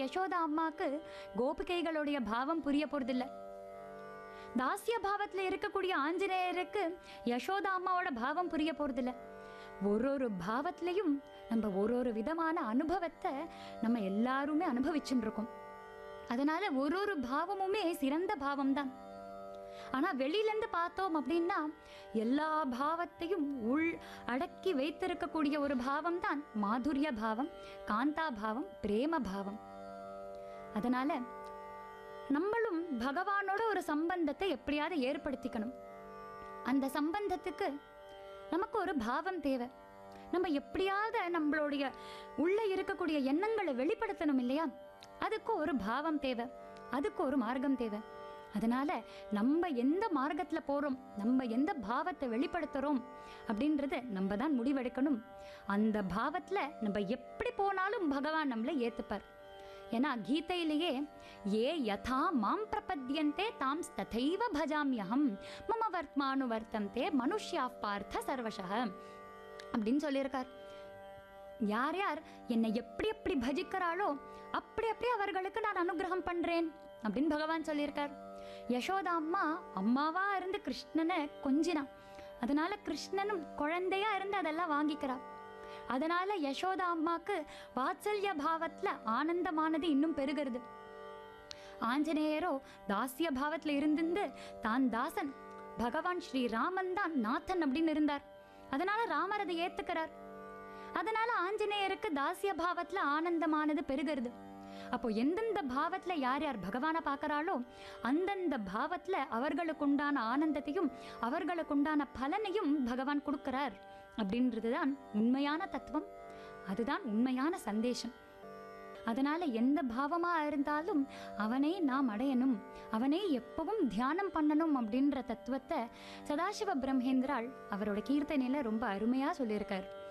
யசோதா அம்மாக்கு கோபிகைகளுடைய பாவம் புரிய போறதில்ல தாசிய பாவத்துல இருக்கக்கூடிய ஆஞ்சநேயருக்கு யசோதா அம்மாவோட பாவம் புரிய போறதில்ல ஒரு ஒரு பாவத்திலையும் நம்ம ஒரு ஒரு விதமான அனுபவத்தை நம்ம எல்லாருமே அனுபவிச்சுட்டு இருக்கோம் அதனால ஒரு ஒரு பாவமுமே சிறந்த பாவம் தான் ஆனா வெளியிலேருந்து பார்த்தோம் அப்படின்னா எல்லா பாவத்தையும் உள் அடக்கி வைத்திருக்கக்கூடிய ஒரு பாவம் தான் மாதுரிய பாவம் காந்தா பாவம் பிரேம பாவம் அதனால நம்மளும் பகவானோட ஒரு சம்பந்தத்தை எப்படியாவது ஏற்படுத்திக்கணும் அந்த சம்பந்தத்துக்கு நமக்கு ஒரு பாவம் தேவை நம்ம எப்படியாவது நம்மளுடைய உள்ள இருக்கக்கூடிய எண்ணங்களை வெளிப்படுத்தணும் இல்லையா அதுக்கு ஒரு பாவம் தேவை அதுக்கு ஒரு மார்க்கம் தேவை அதனால நம்ம எந்த மார்க்கத்துல போறோம் நம்ம எந்த பாவத்தை வெளிப்படுத்துறோம் அப்படின்றத நம்ம தான் முடிவெடுக்கணும் அந்த பாவத்துல நம்ம எப்படி போனாலும் பகவான் நம்மளை ஏத்துப்பார் ஏன்னா கீதையிலேயே ஏ யதா மாம் பிரபத்யந்தே தாம் ததைவ பஜாமியகம் மம வர்த்மானு வர்த்தந்தே மனுஷ்யா பார்த்த சர்வசக அப்படின்னு சொல்லியிருக்கார் யார் யார் என்னை எப்படி எப்படி பஜிக்கிறாளோ அப்படி அப்படி அவர்களுக்கு நான் அனுகிரகம் பண்றேன் அப்படின்னு பகவான் சொல்லியிருக்கார் யசோதா அம்மா அம்மாவா இருந்து கிருஷ்ணனை கொஞ்சினா அதனால கிருஷ்ணனும் குழந்தையா இருந்து அதெல்லாம் வாங்கிக்கிறா அதனால யசோதா அம்மாக்கு வாத்சல்ய பாவத்துல ஆனந்தமானது இன்னும் பெருகிறது ஆஞ்சநேயரோ தாசிய பாவத்துல இருந்திருந்து தான் தாசன் பகவான் ஸ்ரீராமன் தான் நாதன் அப்படின்னு இருந்தார் அதனால ராமர் அதை ஏத்துக்கிறார் அதனால ஆஞ்சநேயருக்கு தாசிய பாவத்துல ஆனந்தமானது பெருகிறது அப்போ எந்தெந்த பாவத்துல யார் யார் பகவானை பார்க்கறாளோ அந்தந்த பாவத்துல அவர்களுக்கு உண்டான ஆனந்தத்தையும் அவர்களுக்கு உண்டான பலனையும் பகவான் கொடுக்கிறார் அப்படின்றது தான் உண்மையான தத்துவம் அதுதான் உண்மையான சந்தேஷம் அதனால எந்த பாவமா இருந்தாலும் அவனை நாம் அடையணும் அவனை எப்பவும் தியானம் பண்ணணும் அப்படின்ற தத்துவத்தை சதாசிவ பிரம்மேந்திராள் அவரோட கீர்த்தனையில ரொம்ப அருமையா சொல்லியிருக்கார்